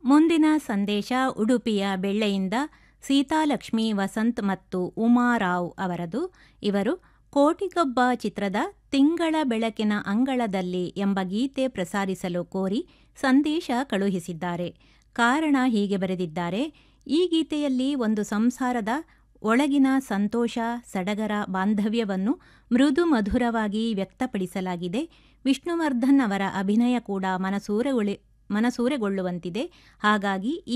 ಮುಂದಿನ ಸಂದೇಶ ಉಡುಪಿಯ ಬೆಳ್ಳೆಯಿಂದ ಸೀತಾಲಕ್ಷ್ಮಿ ವಸಂತ್ ಮತ್ತು ಉಮಾರಾವ್ ಅವರದು ಇವರು ಕೋಟಿಗೊಬ್ಬ ಚಿತ್ರದ ತಿಂಗಳ ಬೆಳಕಿನ ಅಂಗಳದಲ್ಲಿ ಎಂಬ ಗೀತೆ ಪ್ರಸಾರಿಸಲು ಕೋರಿ ಸಂದೇಶ ಕಳುಹಿಸಿದ್ದಾರೆ ಕಾರಣ ಹೀಗೆ ಬರೆದಿದ್ದಾರೆ ಈ ಗೀತೆಯಲ್ಲಿ ಒಂದು ಸಂಸಾರದ ಒಳಗಿನ ಸಂತೋಷ ಸಡಗರ ಬಾಂಧವ್ಯವನ್ನು ಮೃದು ಮಧುರವಾಗಿ ವ್ಯಕ್ತಪಡಿಸಲಾಗಿದೆ ವಿಷ್ಣುವರ್ಧನ್ ಅವರ ಅಭಿನಯ ಕೂಡ ಮನಸೂರೆಗೊಳಿ ಮನಸೂರೆಗೊಳ್ಳುವಂತಿದೆ ಹಾಗಾಗಿ ಈ